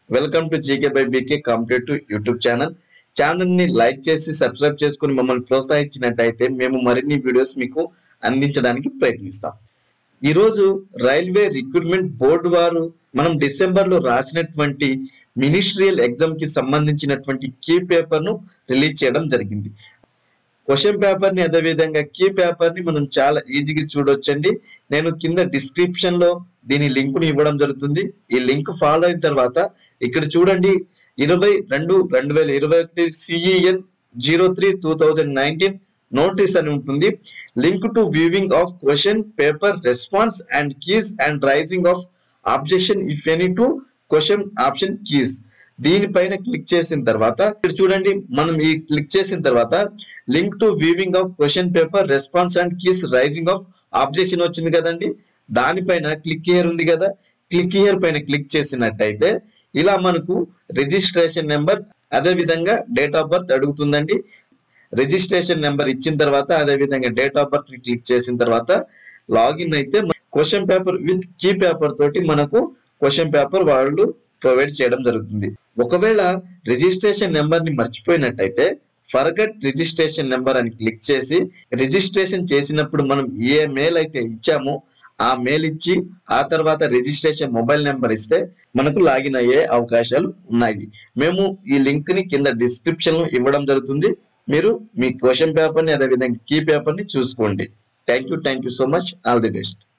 welcome to GK by BK competitive YouTube channel channel ని like చేసి subscribe చేసుకుని మమ్మల్ని ప్రోత్సహించినట్టయితే మేము మరిన్ని వీడియోస్ మీకు అందించడానికి ప్రయత్నిస్తాం ఈ రోజు రైల్వే రిక్రూట్మెంట్ బోర్డు వారు మనం డిసెంబర్ లో రాసినటువంటి మినిస్ట్రియల్ ఎగ్జామ్ కి సంబంధించినటువంటి కీ పేపర్ ను రిలీజ్ చేయడం జరిగింది క్వశ్చన్ పేపర్ ని అదే విధంగా కీ పేపర్ ని మనం చాలా ఈజీగా చూడొచ్చండి నేను కింద డిస్క్రిప్షన్ లో దీని లింక్ ని ఇవ్వడం జరుగుతుంది ఈ లింక్ ఫాలో అయిన తర్వాత ఇక్కడ చూడండి ఇరవై రెండు రెండు వేల ఇరవై ఒకటి CEN zero three two thousand nineteen notice అని ఉంటుంది link to viewing of question paper response and keys and raising of objection if any to question option keys దీనిపైన క్లిక్ చేసిన తర్వాత ఇక్కడ చూడండి మనం ఈ క్లిక్ చేసిన తర్వాత link to viewing of question paper response and keys raising of objection వచ్చింది కదండి దానిపైన క్లిక్ హియర్ ఉంది కదా క్లిక్ హియర్ పైన క్లిక్ చేసినట్టయితే ఇలా మనకు రిజిస్ట్రేషన్ నెంబర్ అదే విధంగా డేట్ ఆఫ్ బర్త్ అడుగుతుందండి రిజిస్ట్రేషన్ నెంబర్ ఇచ్చిన తర్వాత అదే విధంగా డేట్ ఆఫ్ బర్త్ క్లిక్ చేసిన తర్వాత లాగిన్ అయితే question paper with key paper తోటి మనకు క్వశ్చన్ పేపర్ వాళ్ళు ప్రొవైడ్ చేయడం జరుగుతుంది ఒకవేళ రిజిస్ట్రేషన్ నెంబర్ ని మర్చిపోయినట్టయితే ఫర్గట్ రిజిస్ట్రేషన్ నెంబర్ అని క్లిక్ చేసి రిజిస్ట్రేషన్ చేసినప్పుడు మనం ఏ మెయిల్ అయితే ఇచ్చామో ఆ మెయిల్ ఇచ్చి ఆ తర్వాత రిజిస్ట్రేషన్ మొబైల్ నెంబర్ ఇస్తే మనకు లాగిన్ అయ్యే అవకాశాలు ఉన్నాయి మేము ఈ లింక్ ని కింద డిస్క్రిప్షన్ లో ఇవ్వడం జరుగుతుంది మీరు మీ క్వశ్చన్ పేపర్ ని అదే విధంగా కీ పేపర్ ని చూసుకోండి thank you thank you so much all the best